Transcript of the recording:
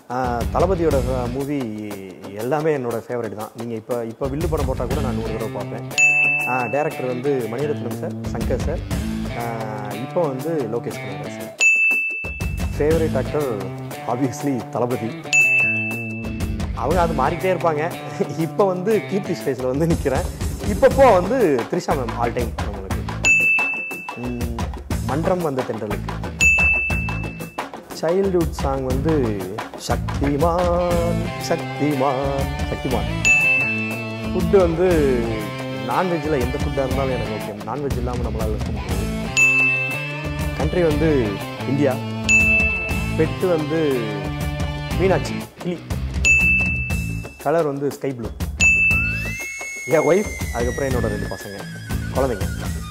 ஆஹ் தளபதியோட மூவி எல்லாமே என்னோட ஃபேவரட் தான் நீங்கள் இப்போ இப்போ வில்லு படம் போட்டால் கூட நான் நூறு தடவை பார்ப்பேன் டேரக்டர் வந்து மணிரத்னம் சார் சங்கர் சார் இப்போ வந்து Lokesh Kanagaraj sir favourite actor obviously Thalapathy அவங்க அது மாறிக்கிட்டே இருப்பாங்க இப்போ வந்து கீர்த்தி ஸ்டேஜில் வந்து நிற்கிறேன் இப்பப்போ வந்து த்ரிஷா மேம் ஆல் டைம் நம்மளுக்கு உம், மன்றம் வந்த தென்றலுக்கு சைல்ட்ஹுட் சாங் வந்து சக்திமான் சக்திமான் சக்திமான் ஃபுட்டு வந்து நான்வெஜ்ஜில் எந்த ஃபுட்டாக இருந்தாலும் எனக்கு ஓகே நான்வெஜ் இல்லாமல் நம்மளால் இருக்க முடியாது கண்ட்ரி வந்து இந்தியா பெட்டு வந்து மீனாட்சி கிளி கலர் வந்து ஸ்கை ப்ளூ என் ஒய்ஃப் அதுக்கப்புறம் என்னோட ரெண்டு பசங்க குழந்தைங்க